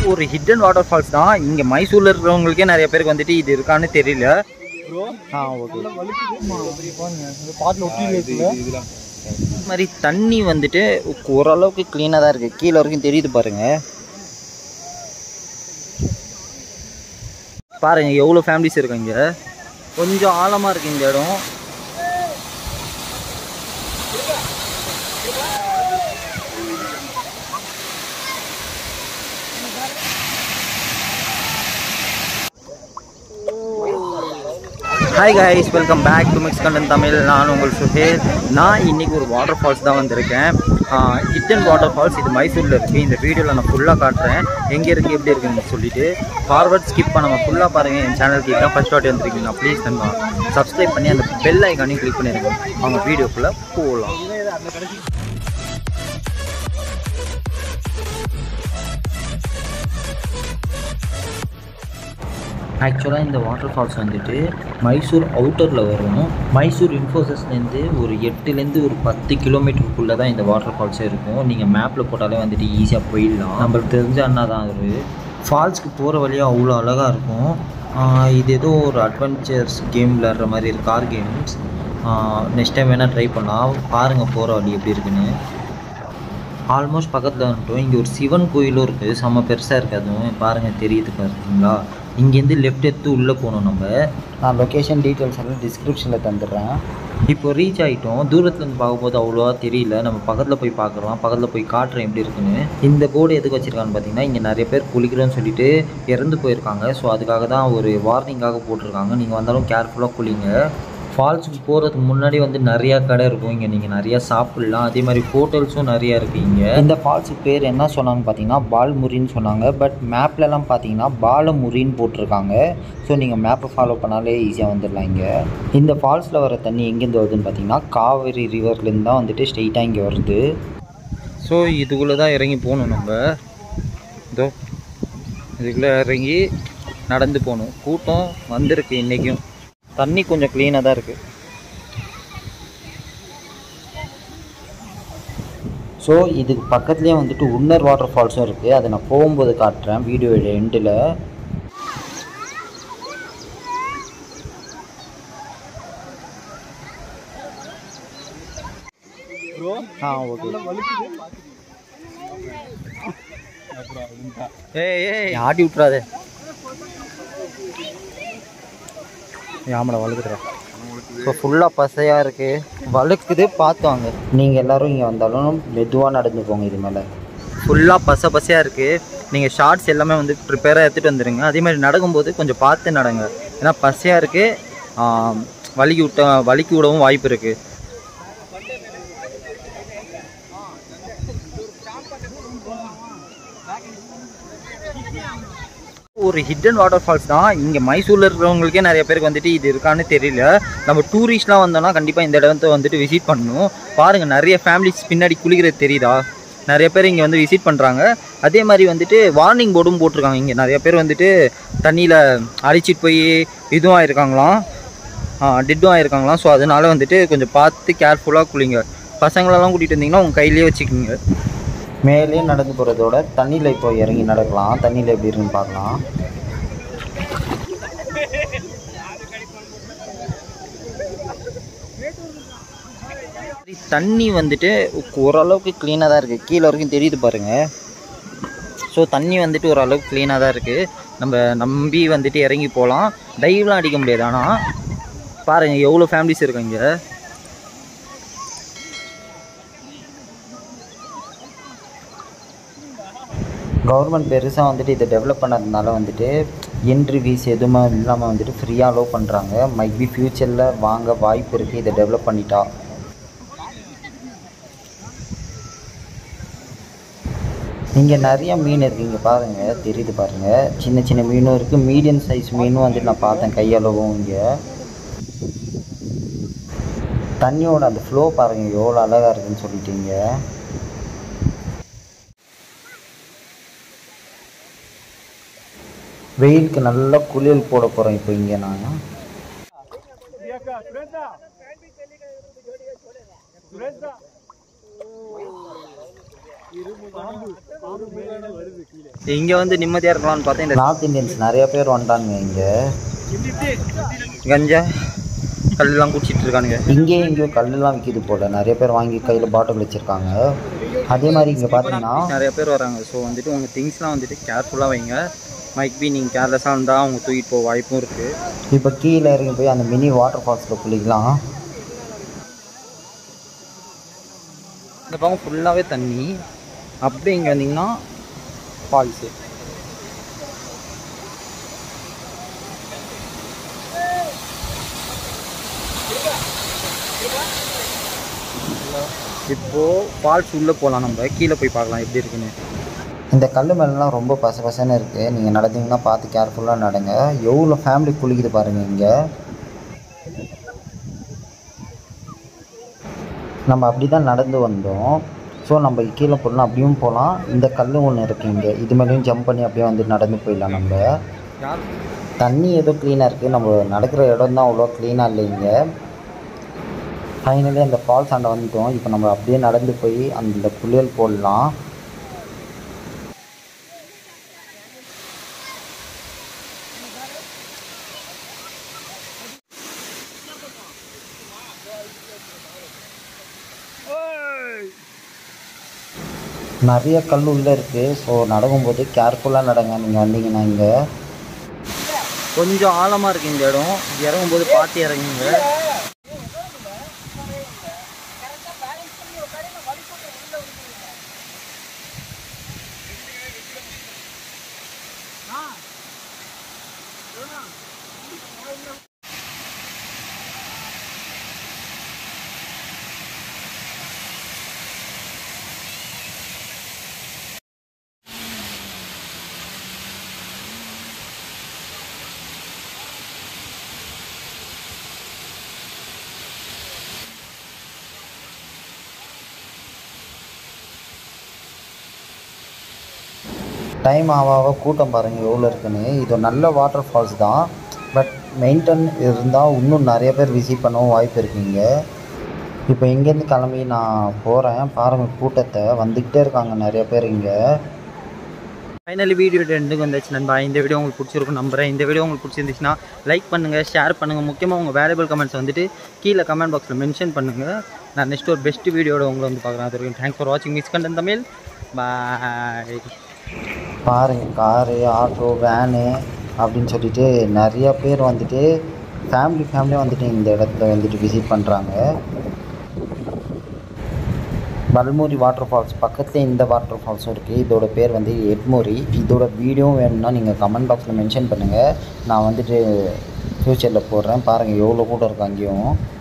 ஒரு hidden water waterfalls தான் இங்கே மைசூரில் இருக்கிறவங்களுக்கே நிறைய பேருக்கு வந்துட்டு இது இருக்கான்னு தெரியல ஆ ஓகே பாட்டில் ஒட்டி இருக்குல்ல இது மாதிரி தண்ணி வந்துட்டு ஓரளவுக்கு க்ளீனாக தான் இருக்குது கீழே வரைக்கும் தெரியுது பாருங்க பாருங்க எவ்வளோ ஃபேமிலிஸ் இருக்காங்க கொஞ்சம் ஆழமாக இருக்கு இந்த இடம் hi guys welcome back to mix கண்டன் தமிழ் நான் உங்கள் சுஹேல் நான் இன்னைக்கு ஒரு வாட்டர் ஃபால்ஸ் தான் வந்திருக்கேன் ஹிட்டன் வாட்டர் ஃபால்ஸ் இது மைசூரில் இருக்குது இந்த வீடியோவில் நான் ஃபுல்லாக காட்டுறேன் எங்கே இருக்குது எப்படி இருக்குன்னு சொல்லிட்டு ஃபார்வர்ட் ஸ்கிப் பண்ணாமல் ஃபுல்லாக பாருங்கள் என் சேனலுக்கு இதான் ஃபஸ்ட் வாட்டி வந்திருக்கீங்களா ப்ளீஸ் நம்ம சப்ஸ்கிரைப் பண்ணி அந்த பெல் ஐக்கானையும் கிளிக் பண்ணிடுங்க அவங்க வீடியோக்குள்ளே போகலாம் ஆக்சுவலாக இந்த வாட்டர் ஃபால்ஸ் வந்துட்டு மைசூர் அவுட்டரில் வரும் மைசூர் இன்ஃபோசிஸ்லேருந்து ஒரு எட்டுலேருந்து ஒரு பத்து கிலோமீட்டருக்குள்ளே தான் இந்த வாட்டர் ஃபால்ஸே இருக்கும் நீங்கள் மேப்பில் போட்டாலே வந்துட்டு ஈஸியாக போயிடலாம் நம்மளுக்கு தெரிஞ்ச அண்ணா தான் அது ஃபால்ஸ்க்கு போகிற வழியாக அவ்வளோ அழகாக இருக்கும் ஆஹ் இது ஏதோ ஒரு அட்வென்ச்சர்ஸ் கேம் விளையாடுற மாதிரி இருக்கு கார் கேம்ஸ் நெக்ஸ்ட் டைம் வேணால் ட்ரை பண்ணலாம் பாருங்கள் போகிற வழி எப்படி இருக்குன்னு ஆல்மோஸ்ட் பக்கத்தில் வந்துட்டோம் இங்கே ஒரு சிவன் கோயிலும் இருக்குது செம்ம பெருசாக இருக்குது அதுவும் பாருங்கள் தெரியுது பார்த்தீங்களா இங்கேருந்து லெஃப்ட் எடுத்து உள்ளே போகணும் நம்ம நான் லொக்கேஷன் டீட்டெயில்ஸ் எல்லாம் டிஸ்கிரிப்ஷனில் தந்துடுறேன் இப்போ ரீச் ஆகிட்டோம் தூரத்துலேருந்து பார்க்கும்போது அவ்வளோவா தெரியல நம்ம பக்கத்தில் போய் பார்க்கலாம் பக்கத்தில் போய் காட்டுறேன் எப்படி இருக்குன்னு இந்த போர்டு எதுக்கு வச்சுருக்கான்னு பார்த்தீங்கன்னா இங்கே நிறைய பேர் குளிக்கிறோன்னு சொல்லிட்டு இறந்து போயிருக்காங்க ஸோ அதுக்காக தான் ஒரு வார்னிங்காக போட்டிருக்காங்க நீங்கள் வந்தாலும் கேர்ஃபுல்லாக குளிங்க ஃபால்ஸுக்கு போகிறதுக்கு முன்னாடி வந்து நிறையா கடை இருக்கும் இங்கே நீங்கள் நிறையா சாப்பிட்லாம் அதே மாதிரி ஹோட்டல்ஸும் நிறையா இருக்குது இங்கே இந்த ஃபால்ஸுக்கு பேர் என்ன சொன்னாங்க பார்த்தீங்கன்னா பால்முரின்னு சொன்னாங்க பட் மேப்லலாம் பார்த்தீங்கன்னா பாலமுரின்னு போட்டிருக்காங்க ஸோ நீங்கள் மேப்பை ஃபாலோ பண்ணாலே ஈஸியாக வந்துடலாம் இங்கே இந்த ஃபால்ஸில் வர தண்ணி எங்கேருந்து வருதுன்னு பார்த்தீங்கன்னா காவேரி ரிவர்லேருந்து தான் வந்துட்டு ஸ்ட்ரெயிட்டாக இங்கே வருது ஸோ இதுக்குள்ளே தான் இறங்கி போகணும் நம்ம இதோ இதுக்குள்ளே இறங்கி நடந்து போகணும் கூட்டம் வந்திருக்கு இன்றைக்கும் தண்ணி கொஞ்சம் க்ளீனாக தான் இருக்குது ஸோ இதுக்கு பக்கத்துலேயே வந்துட்டு உன்னர் வாட்டர் ஃபால்ஸும் இருக்குது அதை நான் போகும்போது காட்டுறேன் வீடியோ எண்டில் ப்ரோ ஆ ஓகே வலிக்குது ஏய் ஏய் ஆட்டி விட்றாதே ஆமாடா வழுக்குதுடா இப்போ ஃபுல்லாக பசையாக இருக்குது வழுக்குது பார்த்து வாங்க நீங்கள் எல்லோரும் இங்கே வந்தாலும் மெதுவாக நடந்து போங்க இது மேலே ஃபுல்லாக பச பசையாக இருக்குது நீங்கள் ஷார்ட்ஸ் எல்லாமே வந்து ப்ரிப்பேராக எடுத்துகிட்டு வந்துடுங்க அதே மாதிரி நடக்கும்போது கொஞ்சம் பார்த்து நடங்க ஏன்னா பசையாக இருக்குது வலிக்கி விட்ட வலிக்கி விடவும் வாய்ப்பு இருக்குது ஒரு ஹிடன் வாட்டர் ஃபால்ஸ் தான் இங்கே மைசூரில் இருக்கிறவங்களுக்கே நிறைய பேருக்கு வந்துட்டு இது இருக்கான்னு தெரியல நம்ம டூரிஸ்ட்லாம் வந்தோம்னா கண்டிப்பாக இந்த இடத்த வந்துட்டு விசிட் பண்ணணும் பாருங்கள் நிறைய ஃபேமிலிஸ் பின்னாடி குளிக்கிறது தெரியுதா நிறைய பேர் இங்கே வந்து விசிட் பண்ணுறாங்க அதே மாதிரி வந்துட்டு வார்னிங் போர்டும் போட்டிருக்காங்க இங்கே நிறைய பேர் வந்துட்டு தண்ணியில் அடிச்சிட்டு போய் இதுவும் ஆயிருக்காங்களாம் டெட்டும் ஆயிருக்காங்களாம் ஸோ அதனால வந்துட்டு கொஞ்சம் பார்த்து கேர்ஃபுல்லாக குளிங்க பசங்களெல்லாம் கூட்டிகிட்டு வந்தீங்கன்னா உங்கள் கையிலேயே வச்சுக்கோங்க மேலே நடந்து போகிறதோட தண்ணியில் இப்போ இறங்கி நடக்கலாம் தண்ணியில் எப்படி இருக்குன்னு பார்க்கலாம் தண்ணி வந்துட்டு ஓரளவுக்கு க்ளீனாக தான் இருக்குது கீழே வரைக்கும் தெரியுது பாருங்கள் ஸோ தண்ணி வந்துட்டு ஓரளவுக்கு க்ளீனாக தான் இருக்குது நம்ம நம்பி வந்துட்டு இறங்கி போகலாம் டைவ்லாம் அடிக்க முடியாது ஆனால் பாருங்கள் எவ்வளோ ஃபேமிலிஸ் இருக்காங்க கவர்மெண்ட் பெருசாக வந்துட்டு இதை டெவலப் பண்ணதுனால வந்துட்டு என்ட்ரி ஃபீஸ் எதுவுமே இல்லாமல் வந்துட்டு ஃப்ரீயாக அலோவ் பண்ணுறாங்க மைட் பி ஃப்யூச்சரில் வாங்க வாய்ப்பு இருக்குது இதை டெவலப் பண்ணிட்டா இங்கே நிறைய மீன் இருக்குது இங்கே பாருங்கள் தெரியுது பாருங்கள் சின்ன சின்ன மீனும் இருக்குது மீடியம் சைஸ் மீனும் வந்துட்டு நான் பார்த்தேன் கையளவும் இங்கே தண்ணியோட அந்த ஃப்ளோ பாருங்கள் எவ்வளோ அழகாக இருக்குன்னு சொல்லிட்டீங்க வெயிலுக்கு நல்லா குளியல் போட போகிறோம் இப்போ இங்கே நான் இங்கே வந்து நிம்மதியாக இருக்கலாம்னு பார்த்தா இந்த நார்த் இந்தியன்ஸ் நிறைய பேர் வந்துட்டானுங்க இங்கே கஞ்சா கல்லாம் குடிச்சிட்டு இருக்கானுங்க இங்கேயும் இங்கேயும் கல்லெல்லாம் விற்கிது போல நிறைய பேர் வாங்கி கையில் பாட்டில் வச்சுருக்காங்க அதே மாதிரி இங்கே பார்த்தீங்கன்னா நிறைய பேர் வராங்க ஸோ வந்துட்டு உங்கள் திங்ஸ்லாம் வந்துட்டு கேர்ஃபுல்லாக வைங்க மைக் பி நீங்கள் கேர்லெஸ்ஸாக இருந்தால் அவங்க தூக்கிட்டு போக வாய்ப்பும் இருக்குது இப்போ கீழே இறங்கி போய் அந்த மினி வாட்டர் ஃபால்ஸில் குளிக்கலாம் இந்த பக்கம் ஃபுல்லாகவே தண்ணி அப்படியே இங்கே வந்தீங்கன்னா ஃபால்ஸு இப்போது ஃபால்ஸ் உள்ளே போகலாம் நம்ம கீழே போய் பார்க்கலாம் எப்படி இருக்குன்னு இந்த கல் மேலாம் ரொம்ப பச பசன்னு இருக்குது நீங்கள் நடந்தீங்கன்னா பார்த்து கேர்ஃபுல்லாக நடங்க எவ்வளோ ஃபேமிலி குளிக்குது பாருங்கள் இங்கே நம்ம அப்படி தான் நடந்து வந்தோம் ஸோ நம்ம கீழே போடலாம் அப்படியும் போகலாம் இந்த கல் ஒன்று இருக்கு இங்கே இது மேலேயும் ஜம்ப் பண்ணி அப்படியே வந்து நடந்து போயிடலாம் நம்ம தண்ணி ஏதோ க்ளீனாக இருக்குது நம்ம நடக்கிற இடம் தான் அவ்வளோ க்ளீனாக இல்லை இங்கே ஃபைனலி அந்த ஃபால்ஸ் ஆண்ட வந்துட்டோம் இப்போ நம்ம அப்படியே நடந்து போய் அந்த குளியல் போடலாம் நிறைய கல் உள்ளே இருக்குது ஸோ நடக்கும்போது கேர்ஃபுல்லாக நடங்க நீங்கள் வந்தீங்கன்னா இங்கே கொஞ்சம் ஆழமாக இருக்குது இந்த இடம் இறங்கும்போது பார்த்து இறங்குங்க டைம் ஆக ஆக கூட்டம் பாருங்கள் எவ்வளோ இருக்குன்னு இது ஒரு நல்ல வாட்டர் ஃபால்ஸ் தான் பட் மெயின்டைன் இருந்தால் இன்னும் நிறைய பேர் விசிட் பண்ணவும் வாய்ப்பு இருக்குங்க இப்போ இங்கேருந்து கிளம்பி நான் போகிறேன் பாருங்கள் கூட்டத்தை வந்துக்கிட்டே இருக்காங்க நிறைய பேர் இங்கே ஃபைனலி வீடியோ ரெண்டுக்கு வந்துச்சு நண்பா இந்த வீடியோ உங்களுக்கு பிடிச்சிருக்கும் நம்புறேன் இந்த வீடியோ உங்களுக்கு பிடிச்சிருந்துச்சுன்னா லைக் பண்ணுங்கள் ஷேர் பண்ணுங்கள் முக்கியமாக உங்கள் வேல்யூபிள் கமெண்ட்ஸ் வந்துட்டு கீழே கமெண்ட் பாக்ஸில் மென்ஷன் பண்ணுங்கள் நான் நெக்ஸ்ட் ஒரு பெஸ்ட் வீடியோட உங்களை வந்து பார்க்குறேன் அது வரைக்கும் தேங்க்ஸ் ஃபார் வாட்சிங் மிஸ் கண்டன் தமிழ் பாய் பாருங்க காரு ஆட்டோ வேனு அப்படின்னு சொல்லிட்டு நிறைய பேர் வந்துட்டு ஃபேமிலி ஃபேமிலியாக வந்துட்டு இந்த இடத்துல வந்துட்டு விசிட் பண்ணுறாங்க பல்மூரி வாட்டர் ஃபால்ஸ் பக்கத்தில் இந்த வாட்டர் ஃபால்ஸும் இருக்குது இதோட பேர் வந்து எட்மூரி இதோட வீடியோவும் வேணும்னா நீங்கள் கமெண்ட் பாக்ஸில் மென்ஷன் பண்ணுங்கள் நான் வந்துட்டு ஃப்யூச்சரில் போடுறேன் பாருங்கள் எவ்வளோ கூட இருக்கு அங்கேயும்